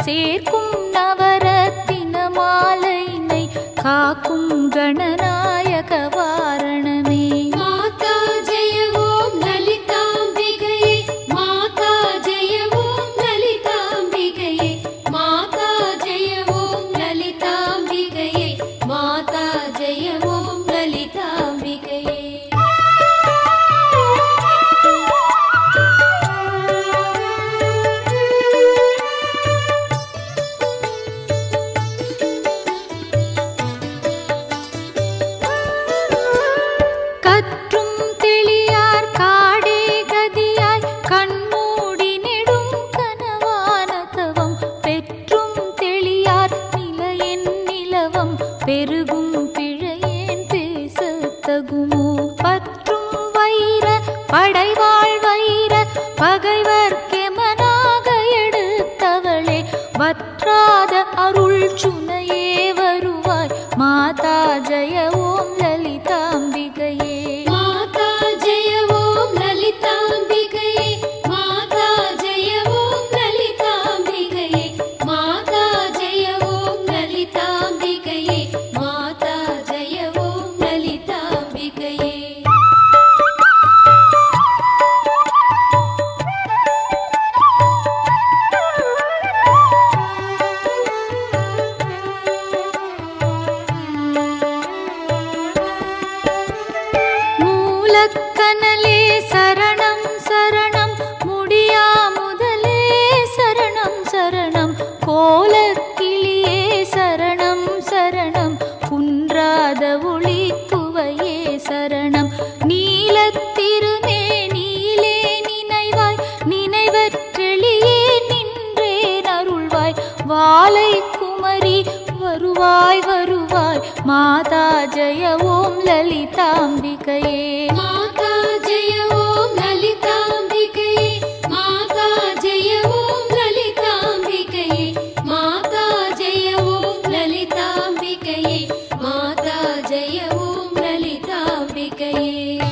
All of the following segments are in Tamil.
சேர்க்கும் நவரத்தின மாலையினை காக்கும் கணநாயக வாரணமே மாதா ஜெய ஓம் லலிதாம்பிகையே மாதா ஜெய ஓம் லலிதாம்பிகையே மாதா ஜெய ஓம் லலிதாம்பிகையே மாதா ஜெய ஓம் லலிதாம்பிகையே கற்றும் தெளியார் காடே கதியாய் கண்மூடி நெடும் கனவான தவம் பெற்றும் தெளியார் நிலையென் நிலவம் பெருகும் பிழையேன் பேசத் தகுமோ பற்றும் வைர படைவாழ் வைர பகைவர்க்கெமனாக எடுத்தவளே வற்றாத அருள் சுனையே வருவாய் மாதா ஜெய ஓம் லலிதாம்பிகையே மாதா ஜெய ஓம் லலிதாம்பிகையே மாதா ஜெய ஓம் லலிதாம்பிகையே மாதா ஜெய ஓம் லலிதாம்பிகையே மாதா ஜெய ஓம் லலிதாம்பிகையே மூலக்கனலே சரணம் சரணம் முடியா முதலே சரணம் சரணம் கோலக்கிளியே சரணம் சரணம் குன்றாத ஒளி குவையே சரணம் நீலத்திருமே நீலே நினைவாய் நினைவற்றெளியே நின்றேன் அருள்வாய் வாலை குமரி வருவாய் வருவாய் மாதா ஜெய ஓம் லலிதாம்பிகையே மாதா ஜெய ஓம் லலிதாம்பிகையே மாதா ஜெய ஓம் லலிதாம்பிகையே மாதா ஜெய ஓம் லலிதாம்பிகையே மாதா ஜெய ஓம் லலிதாம்பிகையே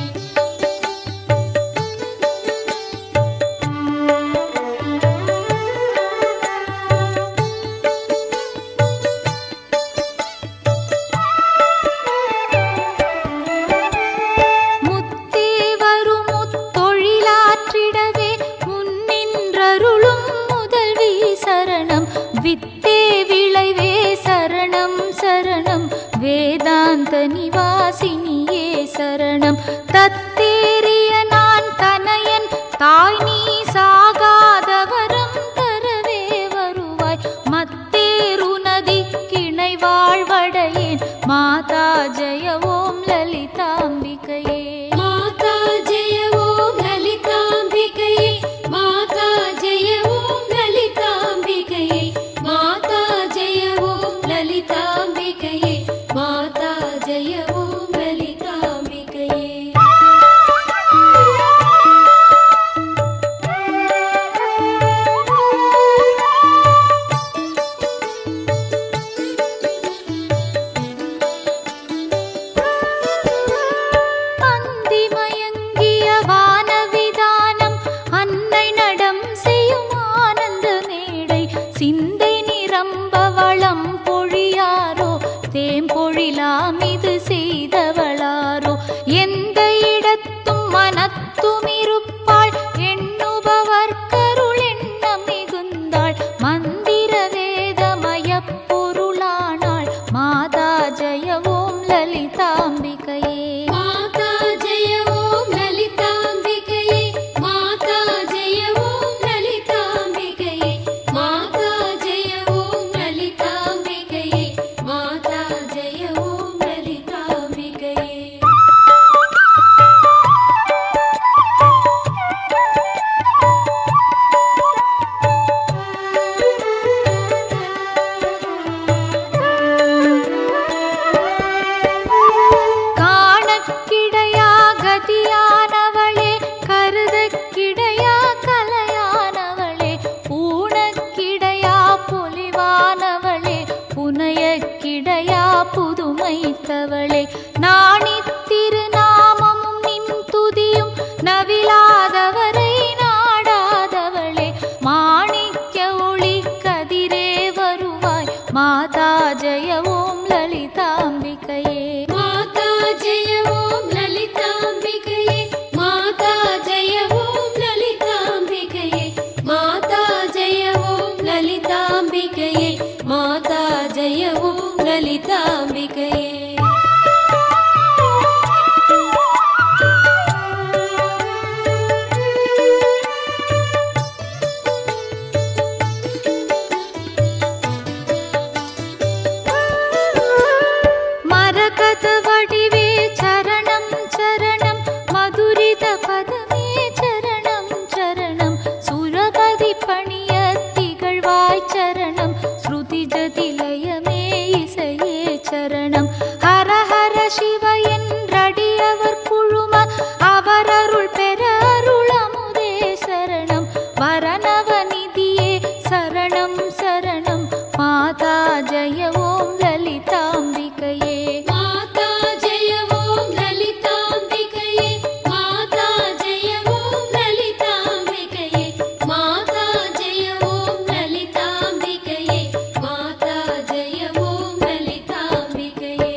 முத்தே வரும் முத்தொழிலாற்றிடவே முன்னின்றருளும் முதல்வி சரணம் வித்தே விளைவே சரணம் சரணம் வேதாந்த நிவாசினியே சரணம் தத்தேறிய நான் தனையன் தாய் நீ சாகாதவரம் தரவே வருவாய் மத்தேரு நதி கிணை வாழ்வடையேன் மாதா ஜெய ஓம் லலிதாம்பிகையே மாதா ஜெய ஓம் லலிதாம்பிகையே மாதா ஜெய ஓம் லலிதாம்பிகையே மாதா ஜெய ஓம் லலிதாம்பிகையே மாதா ஜெய ஓம் லலிதாம்பிகையே அந்தி மயங்கிய வானவிதானம் அன்னை நடம் செய்யும் ஆனந்த மேடை சிந்தை நிரம்ப வளம் பொழியாரோ தேம்பொழிலாம் இது செய்தவளாரோ எந்த இடத்தும் மனத்தும் இருப்பாள் எண்ணுபவர் கருள் எண்ணம் மிகுந்தாள் மந்திர வேதமய பொருளானாள் மாதா ஜெய ஓம் லலிதாம்பிகையே மாதா ஜெய ஓம் லலிதாம்பிகையே மாதா ஜெய ஓம் லலிதாம்பிகையே மாதா ஜெய ஓம் லலிதாம்பிகையே மாதா ஜெய ஓம் லலிதாம்பிகையே காணக்கிடையா கதியானவளே கருதக்கிடையா கலையானவளே பூணக்கிடையா பொலிவானவளே புனையக்கிடையா புதுமைத்தவளே நாணி திருநாமமும் நின் துதியும் நவிலாதவரை நாடாதவளே மாணிக்க ஒளி கதிரே ஜெய ஓம் லலிதாம்பிகையே மரகத வடிவே சரணம் சரணம் மதுரித பதமே சரணம் சரணம் சுரபதி பணிய திகழ்வாய் சரணம் ஸ்ருதி ஜதிலயமே இசையே சரணம் ஹர ஹர சிவ என்றடியவர் குழும அவர் அருள் பெற அருளமுதே சரணம் வரணவநிதியே சரணம் சரணம் மாதா ஜெய ஓம் லலிதாம்பிகையே மாதா ஜெய ஓம் லலிதாம்பிகையே மாதா ஜெய ஓம் லலிதாம்பிகையே மாதா ஜெய ஓம் லலிதாம்பிகையே மாதா ஜெய ஓம் லலிதாம்பிகையே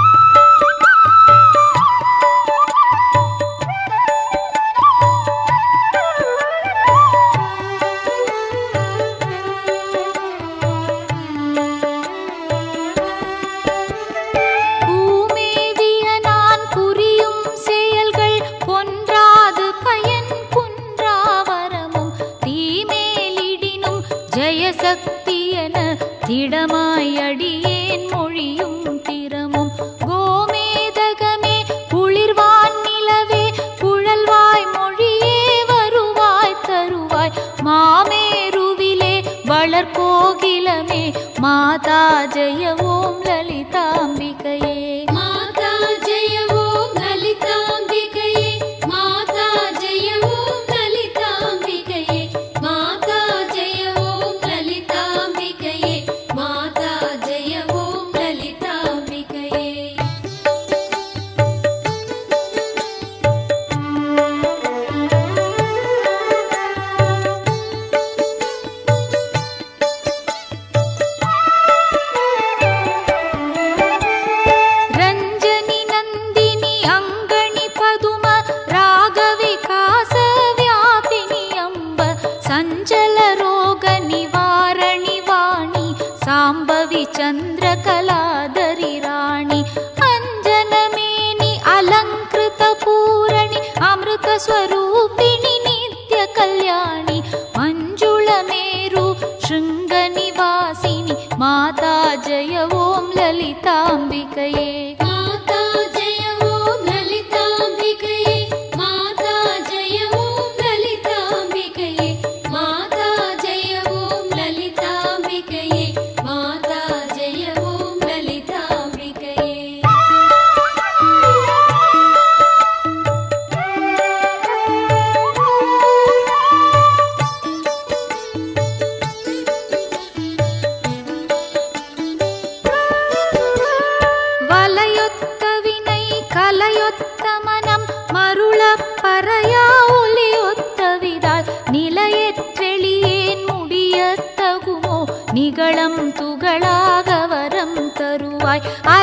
பூமேவிய நான் புரியும் செயல்கள் பொன்றாது பயன் குன்றாவரமும் தீமேலிடினும் ஜெயசக்தி என திடமாய் அடியேன் மொழியும் திறமும் கோமேதகமே குளிர்வான் நிலவே குழல்வாய் மொழியே வருவாய் தருவாய் மாமேருவிலே வளர்கோகிலமே மாதா ஜெய ஓம் லலிதாம்பிகையே மாதா ஜெய ஓம் லலிதாம்பிகையே மாதா ஜெய ஓம் லலிதாம்பிகையே மாதா ஜெய ஓம் லலிதாம்பிகையே மாதா ஜெய ஓம் லலிதாம்பிகையே ரஞ்சனி நந்தினி அங்கணி பதும ராகவிகாச வியாபினி அம்ப சஞ்சல ரோக நிவாரணி வாணி சாம்பவி சந்திர கலாதரி ராணி அஞ்சனமேனி அலங்கிருத பூரணி அமிர்த ஸ்வரூபிணி நித்ய கல்யாணி மஞ்சுள மேரு ಶೃಂಗ ನಿವಾಸಿನಿ ಮಾತಾ ಜಯ ಓಂ ಲಲಿತಾಂಬಿಕೆಯೇ மாதா ஜெய ஓம் லலிதாம்பிகையே மாதா ஜெய ஓம் லலிதாம்பிகையே மாதா ஜெய ஓம் லலிதாம்பிகையே மாதா ஜெய ஓம் லலிதாம்பிகையே வலையொத்த வினை கலையொத்த மனம் மருளப் பறையா ஒலியொத்த விதால் நிலையற்றெளியேன் முடியத் தகுமோ நிகழம் துகளாக வரம் தருவாய்